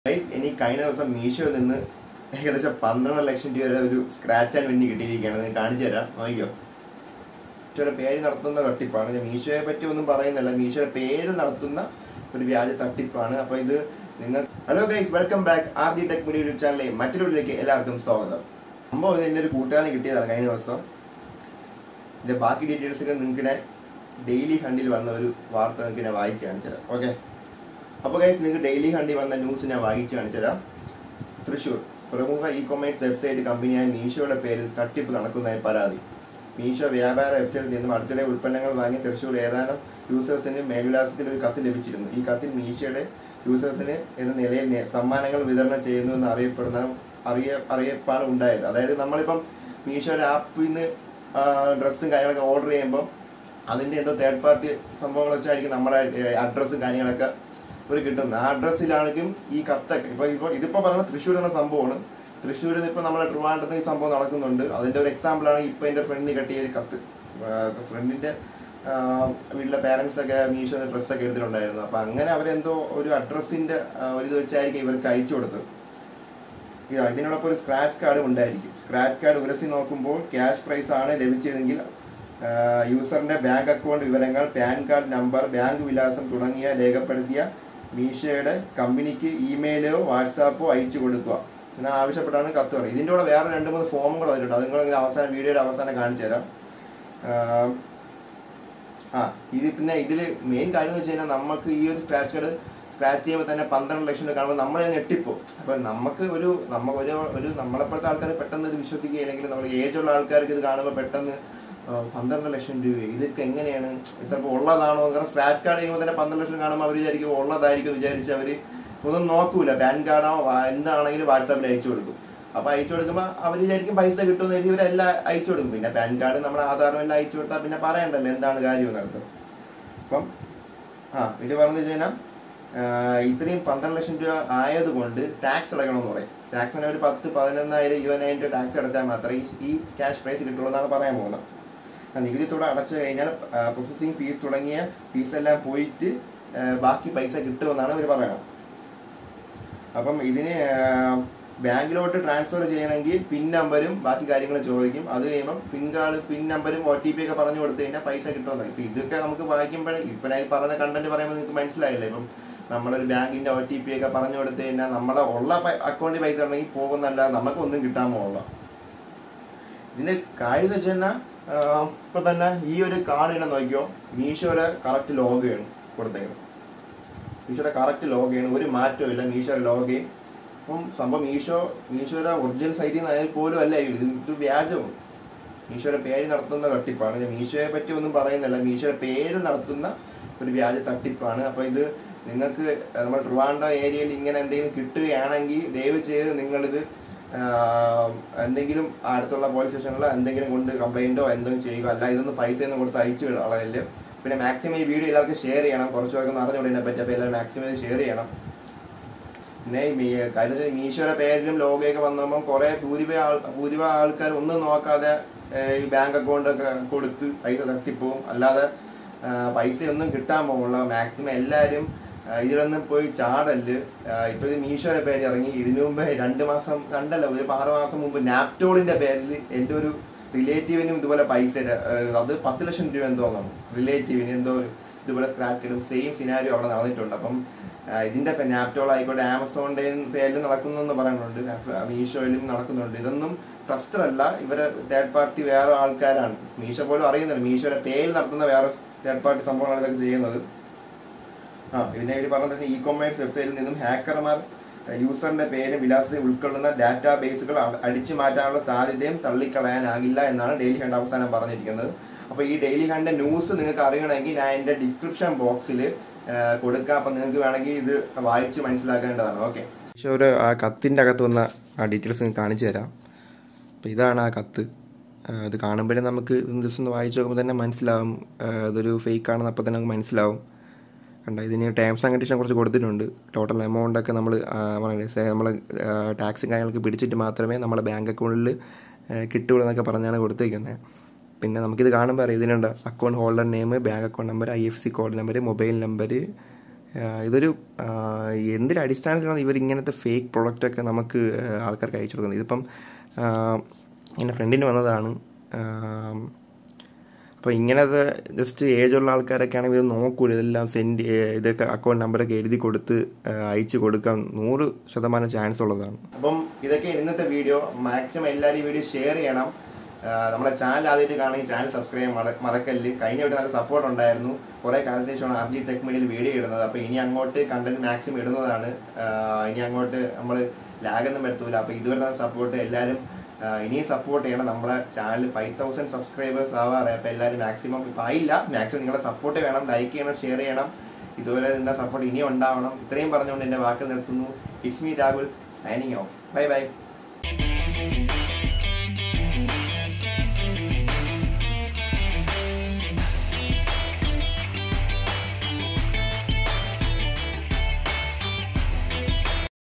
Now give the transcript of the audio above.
guys ഇനി കഴിഞ്ഞ ദിവസം മീഷോയിൽ നിന്ന് ഏകദേശം പന്ത്രണ്ട് ലക്ഷം രൂപ വരെ ഒരു സ്ക്രാച്ച് ആൻഡ് വിന്നി കിട്ടിയിരിക്കുകയാണ് ഞാൻ കാണിച്ചു തരാം നോക്കിയോ മീഷോയുടെ പേര് നടത്തുന്ന തട്ടിപ്പാണ് ഞാൻ മീഷോയെ പറ്റി ഒന്നും പറയുന്നില്ല മീഷോയുടെ പേര് നടത്തുന്ന ഒരു വ്യാജ തട്ടിപ്പാണ് അപ്പൊ ഇത് നിങ്ങൾ hello guys welcome back R D tech media YouTube ചാനലിലെ മറ്റൊരു വീഡിയോയിലേക്ക് എല്ലാവർക്കും സ്വാഗതം സംഭവം ഇത് എൻ്റെ ഒരു കൂട്ടുകാരന് കിട്ടിയതാണ് കഴിഞ്ഞ ദിവസം ഇതിന്റെ ബാക്കി ഡീറ്റെയിൽസ് ഒക്കെ നിങ്ങൾക്ക് ഡെയിലി ഹണ്ടിൽ വന്ന ഒരു വാർത്ത നിങ്ങൾക്ക് ഞാൻ വായിച്ച് കാണിച്ചുതരാം ഓക്കെ അപ്പോൾ ഗൈസ് നിങ്ങൾക്ക് ഡെയിലി ഹണ്ടി വന്ന ന്യൂസ് ഞാൻ വായിച്ച് കാണിച്ചുതരാം തൃശൂർ പ്രമുഖ ഇ കൊമേഴ്സ് വെബ്സൈറ്റ് കമ്പനിയായ മീഷോയുടെ പേരിൽ തട്ടിപ്പ് നടക്കുന്നതായി പരാതി മീഷോ വ്യാപാര വെബ്സൈറ്റിൽ നിന്നും അടുത്തിടെ ഉൽപ്പന്നങ്ങൾ വാങ്ങി തൃശൂർ ഏതാനും യൂസേഴ്സിന് മേൽവിലാസത്തിൽ ഒരു കത്ത് ലഭിച്ചിരുന്നു ഈ കത്തിൽ മീഷോയുടെ യൂസേഴ്സിന് എന്ന നിലയിൽ നെ- സമ്മാനങ്ങൾ വിതരണം ചെയ്യുന്നു എന്ന് അറിയപ്പെടുന്ന അറിയ അറിയപ്പാണ് ഉണ്ടായത് അതായത് നമ്മളിപ്പം മീഷോയുടെ ആപ്പിൽ നിന്ന് ഡ്രസ്സും കാര്യങ്ങളൊക്കെ ഓർഡർ ചെയ്യുമ്പോൾ അതിന്റെ എന്തോ തേർഡ് പാർട്ടി സംഭവങ്ങൾ വെച്ചായിരിക്കും നമ്മുടെ അഡ്രസ്സും കാര്യങ്ങളൊക്കെ ഒരു കിട്ടുന്നത് ആ അഡ്രസ്സിലാണെങ്കിലും ഈ കത്തൊക്കെ ഇപ്പൊ ഇപ്പൊ ഇതിപ്പോ പറഞ്ഞ തൃശ്ശൂർ എന്ന സംഭവമാണ് തൃശ്ശൂരിൽ നിന്ന് ഇപ്പൊ നമ്മുടെ ട്രിവാൻഡ്രത്ത് ഈ സംഭവം നടക്കുന്നുണ്ട് അതിന്റെ ഒരു എക്സാമ്പിൾ ആണ് ഇപ്പൊ എന്റെ ഫ്രണ്ടിന് കെട്ടിയ ഒരു കത്ത് ഫ്രണ്ടിന്റെ വീട്ടിലെ പാരന്റ്സ് ഒക്കെ മീഷോ ഡ്രസ് ഒക്കെ എടുത്തിട്ടുണ്ടായിരുന്നു അപ്പൊ അങ്ങനെ അവരെന്തോ ഒരു അഡ്രസ്സിന്റെ ഒരു ഇത് വെച്ചായിരിക്കും ഇവർക്ക് അയച്ചു കൊടുത്തത് ഇതാ, ഇതിനോടൊപ്പം ഒരു സ്ക്രാച്ച് കാർഡും ഉണ്ടായിരിക്കും സ്ക്രാച്ച് കാർഡ് ഉരസി നോക്കുമ്പോൾ ക്യാഷ് പ്രൈസ് ആണ് ലഭിച്ചതെങ്കിൽ ആ, യൂസറിന്റെ ബാങ്ക് അക്കൗണ്ട് വിവരങ്ങൾ പാൻ കാർഡ് നമ്പർ ബാങ്ക് വിലാസം തുടങ്ങിയ രേഖപ്പെടുത്തിയ മീഷോയുടെ കമ്പനിക്ക് ഇമെയിലോ വാട്സാപ്പോ അയച്ചു കൊടുക്കുക എന്നാൽ ആവശ്യപ്പെട്ടാണ് കത്ത് പറയുന്നത് ഇതിന്റെ കൂടെ വേറെ രണ്ട് മൂന്ന് ഫോമുകൾ വന്നിട്ടുണ്ട് അത് നിങ്ങൾ അവസാനം വീഡിയോയുടെ അവസാനം കാണിച്ചു തരാം ആ, ആ ഇത് പിന്നെ ഇതില് മെയിൻ കാര്യം എന്ന് വെച്ച് കഴിഞ്ഞാൽ നമുക്ക് ഈ ഒരു സ്ക്രാച്ച് കാർഡ് സ്ക്രാച്ച് ചെയ്യുമ്പോൾ തന്നെ പന്ത്രണ്ട് ലക്ഷം രൂപ കാണുമ്പോൾ നമ്മൾ ഞെട്ടിപ്പോ അപ്പൊ നമുക്ക് ഒരു നമ്മ ഒരു ഒരു നമ്മളെപ്പോഴത്തെ ആൾക്കാർ പെട്ടെന്ന് ഇത് വിശ്വസിക്കുക അല്ലെങ്കിൽ നമ്മൾ ഏജ് ഉള്ള ആൾക്കാർക്ക് ഇത് കാണുമ്പോൾ പെട്ടെന്ന് ആ, പന്ത്രണ്ട് ലക്ഷം രൂപ ഇതൊക്കെ എങ്ങനെയാണ് ചിലപ്പോൾ ഉള്ളതാണോ കാരണം സ്ക്രാച്ച് കാർഡ് ചെയ്യുമ്പോൾ തന്നെ പന്ത്രണ്ട് ലക്ഷം കാണുമ്പോൾ അവർ വിചാരിക്കും ഉള്ളതായിരിക്കും വിചാരിച്ച് അവര് ഒന്നും നോക്കൂല പാൻ കാർഡോ എന്താണെങ്കിലും വാട്സാപ്പിൽ അയച്ചു കൊടുക്കും അപ്പൊ അയച്ചു കൊടുക്കുമ്പോൾ അവർ വിചാരിക്കും പൈസ കിട്ടുമെന്ന് എഴുതി ഇവരെല്ലാം അയച്ചു കൊടുക്കും പിന്നെ പാൻ കാർഡ് നമ്മുടെ ആധാറും എല്ലാം അയച്ചു കൊടുത്താൽ പിന്നെ പറയണ്ടല്ലോ എന്താണ് കാര്യം എന്നർത്ഥം അപ്പം ആ ഇത് പറഞ്ഞു വെച്ച് കഴിഞ്ഞാൽ ഇത്രയും പന്ത്രണ്ട് ലക്ഷം രൂപ ആയതുകൊണ്ട് ടാക്സ് അടയ്ക്കണമെന്ന് പറയും ടാക്സ് തന്നെ ഒരു പത്ത് പതിനൊന്നായിരം ഇരുപതിനായിരം രൂപ ടാക്സ് അടച്ചാൽ മാത്രമേ ഈ- ഈ ക്യാഷ് പ്രൈസ് കിട്ടുള്ളൂ എന്നാണ് പറയാൻ പോകുന്നത് ആ, നികുതി തുക അടച്ചു കഴിഞ്ഞാൽ പ്രോസസ്സിംഗ് ഫീസ് തുടങ്ങിയ ഫീസ് എല്ലാം പോയിട്ട് ആ, ബാക്കി പൈസ കിട്ടുമെന്നാണ് ഇവർ പറയുന്നത് അപ്പം ഇതിന് ആ, ബാങ്കിലോട്ട് ട്രാൻസ്ഫർ ചെയ്യണമെങ്കിൽ പിൻ നമ്പരും ബാക്കി കാര്യങ്ങളും ചോദിക്കും അത് കഴിയുമ്പോൾ പിൻ കാർഡ് പിൻ നമ്പരും ഒ ടി പി ഒക്കെ പറഞ്ഞു കൊടുത്തു കഴിഞ്ഞാൽ പൈസ കിട്ടുമെന്ന് ഇപ്പൊ ഇതൊക്കെ നമുക്ക് വായിക്കുമ്പോഴേ ഇപ്പൊ ഞാൻ ഈ പറഞ്ഞ കണ്ടന്റ് പറയുമ്പോൾ നിങ്ങൾക്ക് മനസ്സിലായില്ലേ ഇപ്പം നമ്മളൊരു ബാങ്കിന്റെ ഒ ടി പി ഒക്കെ പറഞ്ഞു കൊടുത്തു കഴിഞ്ഞാൽ നമ്മളെ ഉള്ള അക്കൗണ്ടിൽ പൈസ ഉണ്ടെങ്കിൽ പോകുന്നല്ല നമുക്കൊന്നും കിട്ടാൻ പോകില്ല ഇതിന്റെ കാര്യം എന്ന് വെച്ച് കഴിഞ്ഞാൽ ഇപ്പൊ തന്നെ ഈ ഒരു കാർഡ് ഇങ്ങനെ നോക്കിയോ മീഷോയുടെ കറക്റ്റ് ലോഗയാണ് കൊടുത്തേക്കുന്നത് മീഷോയുടെ കറക്റ്റ് ലോഗയാണ് ഒരു മാറ്റവും ഇല്ല മീഷോയുടെ ലോഗയും അപ്പം സംഭവം മീഷോ മീഷോയുടെ ഒറിജിനൽ സൈറ്റിൽ നിന്ന് ആയാൽ പോലും അല്ല ഇത് ഇത് വ്യാജവും മീഷോയുടെ പേര് നടത്തുന്ന തട്ടിപ്പാണ് ഞാൻ മീഷോയെ പറ്റി ഒന്നും പറയുന്നില്ല മീഷോയുടെ പേര് നടത്തുന്ന ഒരു വ്യാജ തട്ടിപ്പാണ് അപ്പൊ ഇത് നിങ്ങൾക്ക് നമ്മൾ ട്രിവാൻഡ്ര ഏരിയയിൽ ഇങ്ങനെ എന്തെങ്കിലും കിട്ടുകയാണെങ്കിൽ ദയവ് ചെയ്ത് നിങ്ങളിത് ആഹ്, എന്തെങ്കിലും അടുത്തുള്ള പോലീസ് സ്റ്റേഷനിലോ എന്തെങ്കിലും കൊണ്ട് കംപ്ലൈന്റോ എന്തെങ്കിലും ചെയ്യുക അല്ല ഇതൊന്നും പൈസ ഒന്നും കൊടുത്ത് അയച്ചു കളയല് പിന്നെ മാക്സിമം ഈ വീഡിയോ എല്ലാവർക്കും ഷെയർ ചെയ്യണം കുറച്ച് പേർക്ക് അറിഞ്ഞുകൂടെ ഇതിനെ പറ്റി അപ്പോൾ എല്ലാവരും മാക്സിമം ഇത് ഷെയർ ചെയ്യണം പിന്നെ ഈ മീ- കാര്യം വെച്ചാൽ മീഷോയുടെ പേരിലും ലോഗയൊക്കെ വന്നപ്പോൾ കുറെ ഭൂരിഭാഗം ആൾ ഭൂരിഭാഗം ആൾക്കാർ ഒന്നും നോക്കാതെ ഏഹ്, ഈ ബാങ്ക് അക്കൗണ്ട് ഒക്കെ കൊടുത്ത് പൈസ തട്ടിപ്പോവും അല്ലാതെ ആഹ്, പൈസയൊന്നും കിട്ടാൻ പോകില്ല മാക്സിമം എല്ലാവരും ആഹ്, ഇതിലൊന്നും പോയി ചാടല് ആഹ്, ഇപ്പൊ ഇത് മീഷോയുടെ പേര് ഇറങ്ങി ഇതിനു മുമ്പ് രണ്ട് മാസം രണ്ടല്ല ഒരു ആറ് മാസം മുമ്പ് നാപ്റ്റോളിന്റെ പേരിൽ എൻ്റെ ഒരു റിലേറ്റീവിനും ഇതുപോലെ പൈസ ര- ആഹ്, അത് പത്ത് ലക്ഷം രൂപ എന്തോ തോന്നുന്നു റിലേറ്റീവിന് എന്തോ ഒരു ഇതുപോലെ സ്ക്രാച്ച് കിട്ടും സെയിം സിനാരിയോ അവിടെ നടന്നിട്ടുണ്ട് അപ്പം ആ, ഇതിന്റെ ഇപ്പൊ നാപ്റ്റോൾ ആയിക്കോട്ടെ ആമസോണിന്റെ പേരിൽ നടക്കുന്നു എന്ന് പറയുന്നുണ്ട് ആപ്പ് മീഷോയിലും നടക്കുന്നുണ്ട് ഇതൊന്നും ട്രസ്റ്റഡ് അല്ല ഇവരെ തേർഡ് പാർട്ടി വേറെ ആൾക്കാരാണ് മീഷോ പോലും അറിയുന്നില്ല മീഷോയുടെ പേരിൽ നടത്തുന്ന വേറെ തേർഡ് പാർട്ടി സംഭവങ്ങളാണ് ഇതൊക്കെ ചെയ്യുന്നത് ആ പിന്നെ ഇവർ പറഞ്ഞത് ഇ കൊമേഴ്സ് വെബ്സൈറ്റിൽ നിന്നും ഹാക്കർമാർ യൂസറിന്റെ പേരും വിലാസവും ഉൾക്കൊള്ളുന്ന ഡാറ്റാ ബേസുകൾ അടിച്ചു മാറ്റാനുള്ള സാധ്യതയും തള്ളിക്കളയാനാകില്ല എന്നാണ് ഡെയിലി ഹണ്ട് അവസാനം പറഞ്ഞിരിക്കുന്നത് അപ്പൊ ഈ ഡെയിലി ഹണ്ട് ന്യൂസ് നിങ്ങൾക്ക് അറിയണമെങ്കിൽ ഞാൻ എന്റെ ഡിസ്ക്രിപ്ഷൻ ബോക്സിൽ കൊടുക്കാം അപ്പൊ നിങ്ങൾക്ക് വേണമെങ്കിൽ ഇത് വായിച്ച് മനസ്സിലാക്കേണ്ടതാണ് ഓക്കെ ഒരു ആ കത്തിന്റെ അകത്ത് വന്ന ആ ഡീറ്റെയിൽസ് നിങ്ങൾക്ക് കാണിച്ചു തരാം അപ്പൊ ഇതാണ് ആ കത്ത് ആ, ഇത് കാണുമ്പോഴേ നമുക്ക് ജസ്റ്റ് ഒന്ന് വായിച്ചു നോക്കുമ്പോൾ തന്നെ മനസ്സിലാവും ആ, ഇതൊരു ഫേക്ക് ആണെന്ന് അപ്പോൾ തന്നെ നമുക്ക് മനസ്സിലാവും കണ്ട ഇതിന് ടേംസ് ആൻഡ് കണ്ടീഷൻ കുറച്ച് കൊടുത്തിട്ടുണ്ട് ടോട്ടൽ എമൗണ്ട് ഒക്കെ നമ്മൾ നമ്മൾ ടാക്സും കാര്യങ്ങളൊക്കെ പിടിച്ചിട്ട് മാത്രമേ നമ്മളെ ബാങ്ക് അക്കൗണ്ടിൽ കിട്ടുള്ളൂ എന്നൊക്കെ പറഞ്ഞാണ് കൊടുത്തേക്കുന്നത് പിന്നെ നമുക്കിത് കാണുമ്പോൾ അറിയാം ഇതിനുണ്ട് account holder name bank account number I F C code number mobile number ആഹ് ഇതൊരു ആഹ് എന്തിൻ്റെ അടിസ്ഥാനത്തിലാണ് ഇവർ ഇങ്ങനത്തെ ഫേക്ക് പ്രൊഡക്റ്റൊക്കെ നമുക്ക് ആഹ് ആൾക്കാർക്ക് അയച്ചു കൊടുക്കുന്നത് ഇതിപ്പം ആഹ് എൻ്റെ ഫ്രണ്ടിന് വന്നതാണ് ആഹ് അപ്പോൾ ഇങ്ങനത്തെ ജസ്റ്റ് ഏജുള്ള ആൾക്കാരൊക്കെ ആണെങ്കിൽ ഇത് നോക്കൂല ഇതെല്ലാം സെൻഡ് ഇതൊക്കെ അക്കൗണ്ട് നമ്പറൊക്കെ എഴുതി കൊടുത്ത് ആ, അയച്ചു കൊടുക്കാൻ നൂറ് ശതമാനം ചാൻസ് ഉള്ളതാണ് അപ്പം ഇതൊക്കെ ഇന്നത്തെ വീഡിയോ മാക്സിമം എല്ലാവരും ഈ വീഡിയോ ഷെയർ ചെയ്യണം ആ, നമ്മളെ ചാനൽ ആദ്യമായിട്ട് കാണുമെങ്കിൽ ചാനൽ സബ്സ്ക്രൈബ് ചെയ്യാൻ മറ- മറക്കല്ല് കഴിഞ്ഞ വീട്ടിൽ നല്ല സപ്പോർട്ട് ഉണ്ടായിരുന്നു കുറേ കാലത്തിന് ശേഷമാണ് ആർ ജി ടെക് മീഡിയയിൽ വീഡിയോ ഇടുന്നത് അപ്പോൾ ഇനി അങ്ങോട്ട് കണ്ടന്റ് മാക്സിമം ഇടുന്നതാണ് ആ, ഇനി അങ്ങോട്ട് നമ്മൾ ലാഗൊന്നും വരുത്തൂല അപ്പോൾ ഇതുവരെ സപ്പോർട്ട് എല്ലാവരും ആ, ഇനിയും സപ്പോർട്ട് ചെയ്യണം നമ്മളെ ചാനൽ ഫൈവ് തൗസൻഡ് സബ്സ്ക്രൈബേഴ്സ് ആവാറ് അപ്പോൾ എല്ലാവരും മാക്സിമം ഇപ്പം ആയില്ല മാക്സിമം നിങ്ങളെ സപ്പോർട്ട് വേണം ലൈക്ക് ചെയ്യണം ഷെയർ ചെയ്യണം ഇതുപോലെ നിങ്ങളുടെ സപ്പോർട്ട് ഇനിയും ഉണ്ടാവണം ഇത്രയും പറഞ്ഞുകൊണ്ട് എൻ്റെ വാക്കുകൾ നിർത്തുന്നു it's me Rahul signing off bye by